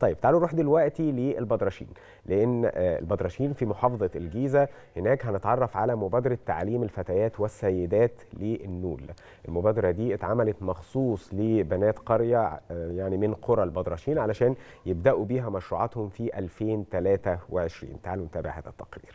طيب تعالوا نروح دلوقتي للبدرشين لان البدرشين في محافظه الجيزه هناك هنتعرف على مبادره تعليم الفتيات والسيدات للنول المبادره دي اتعملت مخصوص لبنات قريه يعني من قرى البدرشين علشان يبداوا بيها مشروعاتهم في 2023 تعالوا نتابع هذا التقرير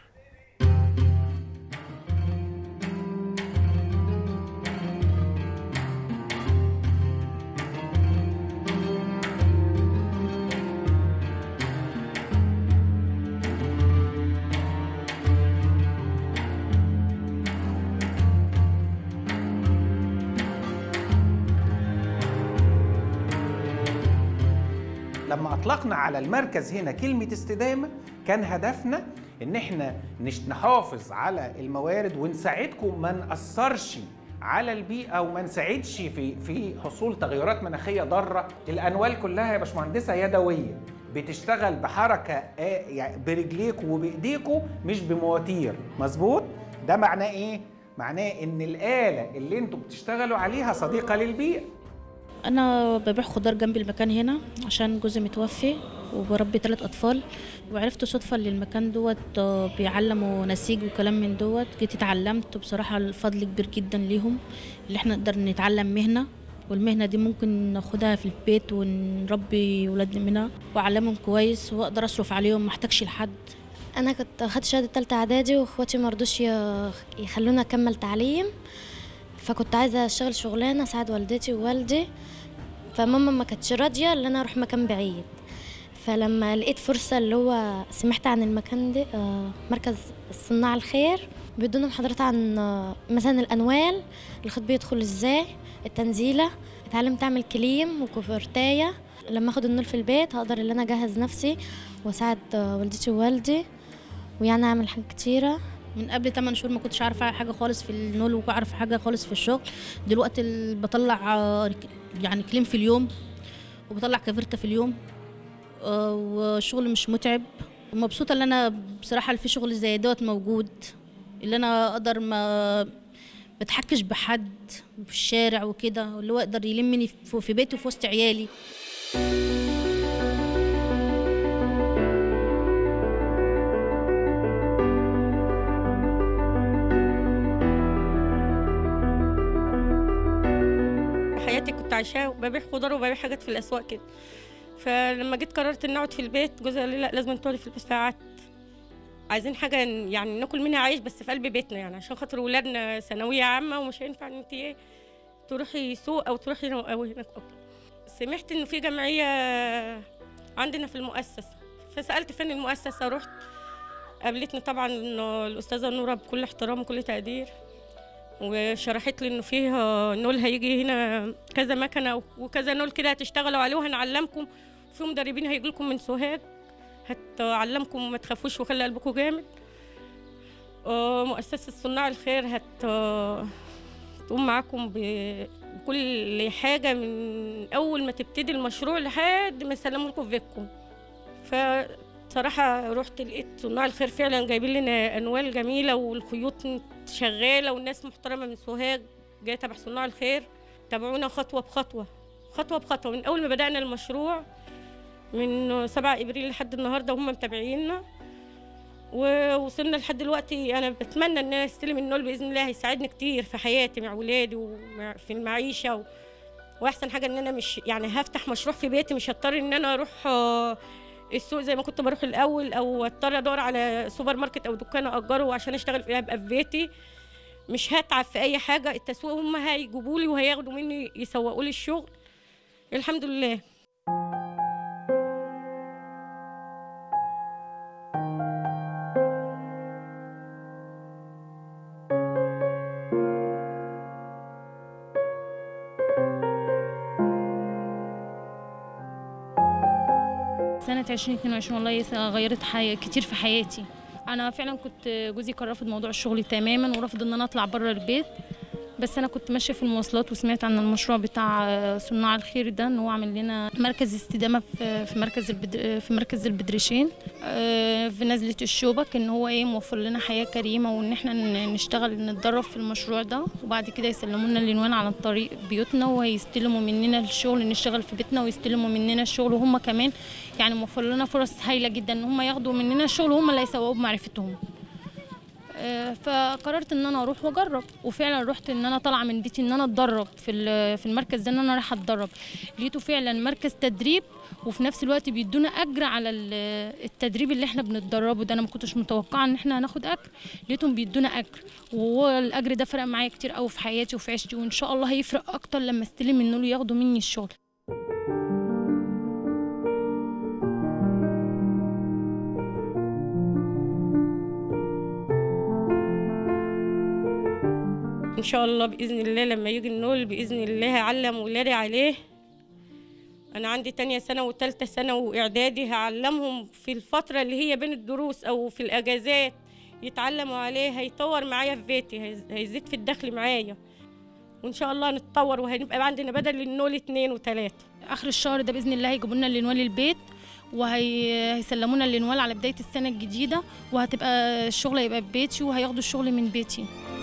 لما اطلقنا على المركز هنا كلمه استدامه كان هدفنا ان احنا نحافظ على الموارد ونساعدكم ما ناثرش على البيئه وما نساعدش في في حصول تغيرات مناخيه ضاره الانوال كلها يا باشمهندسه يدويه بتشتغل بحركه يعني برجليكم وبايديكم مش بمواتير مظبوط ده معناه ايه معناه ان الاله اللي انتم بتشتغلوا عليها صديقه للبيئه انا ببيع خضار جنب المكان هنا عشان جوزي متوفي وبربي ثلاث اطفال وعرفت صدفه ان المكان دوت بيعلموا نسيج وكلام من دوت جيت اتعلمت بصراحه الفضل كبير جدا ليهم اللي احنا نقدر نتعلم مهنه والمهنه دي ممكن ناخدها في البيت ونربي ولادنا منها واعلمهم كويس واقدر اصرف عليهم ما احتاجش لحد انا كنت اخدت شهاده ثالثه اعدادي واخواتي ما رضوش يخلونا اكمل تعليم فكنت عايزه اشتغل شغلانه اساعد والدتي ووالدي فماما ما كانتش راضيه ان انا اروح مكان بعيد فلما لقيت فرصه اللي هو سمعت عن المكان ده مركز صناع الخير بيدونا محاضرات عن مثلا الانوال الخيط بيدخل ازاي التنزيله اتعلمت اعمل كليم وكوفرتايه لما اخد النول في البيت هقدر ان انا اجهز نفسي واساعد والدتي ووالدي ويعني اعمل حاجات كتيره من قبل 8 شهور ما كنتش عارفه حاجه خالص في النول وعارفه حاجه خالص في الشغل دلوقتي بطلع يعني كليم في اليوم وبطلع كافرته في اليوم والشغل مش متعب ومبسوطه ان انا بصراحه في شغل زي دوت موجود اللي انا اقدر ما بتحكش بحد في الشارع وكده واللي هو يقدر يلمني في بيتي وفي وسط عيالي حياتي كنت عايشاها وببيع خضار وببيع حاجات في الاسواق كده فلما جيت قررت اني اقعد في البيت جوزي قال لي لا لازم تقعدي في البيت فقعدت عايزين حاجه يعني ناكل منها عيش بس في قلب بيتنا يعني عشان خاطر ولادنا ثانويه عامه ومش هينفع ان انت ايه تروحي سوق او تروحي او هناك أو. سمعت انه في جمعيه عندنا في المؤسسه فسالت فين المؤسسه رحت قابلتني طبعا انه الاستاذه نوره بكل احترام وكل تقدير وشرحت لي انه فيه نول هيجي هنا كذا مكنه وكذا نول كده هتشتغلوا عليه وهنعلمكم في مدربين هيجي لكم من سوهاج هتعلمكم وما تخافوش وخلي قلبكم جامد مؤسسه صناع الخير هت تقوم معاكم بكل حاجه من اول ما تبتدي المشروع لحد ما يسلموا لكم فيكم ف صراحة رحت لقيت صناع الخير فعلا جايبين لنا أنوال جميلة والخيوط شغالة والناس محترمة من سوهاج جاية تبع صناع الخير تابعونا خطوة بخطوة خطوة بخطوة من أول ما بدأنا المشروع من 7 إبريل لحد النهاردة وهم متابعيننا ووصلنا لحد دلوقتي أنا بتمنى إن أنا أستلم النول بإذن الله هيساعدني كتير في حياتي مع ولادي وفي المعيشة و... وأحسن حاجة إن أنا مش يعني هفتح مشروع في بيتي مش هضطر إن أنا أروح السوق زي ما كنت بروح الاول او اضطر ادور على سوبر ماركت او دكان اجره عشان اشتغل فيها ابقى في بيتي مش هتعب في اي حاجه التسويق هم هيجيبوا لي وهياخدوا مني يسوقوا لي الشغل الحمد لله سنة 2022 والله غيرت حاجة كتير في حياتي أنا فعلا كنت جوزي كان رافض موضوع الشغل تماما ورافض إن أنا أطلع بره البيت بس انا كنت ماشيه في المواصلات وسمعت عن المشروع بتاع آه، صناع الخير ده ان هو عامل لنا مركز استدامه في في مركز البد... في مركز البدرشين آه، في نزله الشوبك ان هو ايه موفر لنا حياه كريمه وان احنا ن- نشتغل نتدرب في المشروع ده وبعد كده يسلموا لنا العنوان على طريق بيوتنا وهيستلموا مننا الشغل نشتغل في بيتنا ويستلموا مننا الشغل وهم كمان يعني موفر لنا فرص هايله جدا ان هم ياخدوا مننا الشغل وهم اللي هيسوقوه بمعرفتهم آه، فقررت ان انا اروح واجرب وفعلا رحت ان انا طالعه من بيتي ان انا اتدرب في ال- في المركز ده ان انا رايحه اتدرب لقيته فعلا مركز تدريب وفي نفس الوقت بيدونا اجر على ال- التدريب اللي احنا بنتدربه ده انا ما كنتش متوقعه ان احنا هناخد اجر لقيتهم بيدونا اجر وهو الاجر ده فرق معايا كتير قوي في حياتي وفي عيشتي وان شاء الله هيفرق اكتر لما استلم النول ياخدوا مني الشغل ان شاء الله باذن الله لما يجي النول باذن الله هعلم ولادي عليه انا عندي تانية سنه وتالتة سنه واعدادي هعلمهم في الفتره اللي هي بين الدروس او في الاجازات يتعلموا عليه هيطور معايا في بيتي هيز- هيزيد في الدخل معايا وان شاء الله نتطور وهنبقى عندنا بدل النول اتنين وتلاته اخر الشهر ده باذن الله هيجيبوا لنا الانوال البيت وهيسلمونا الانوال على بدايه السنه الجديده وهتبقى الشغل هيبقى في بيتي وهياخدوا الشغل من بيتي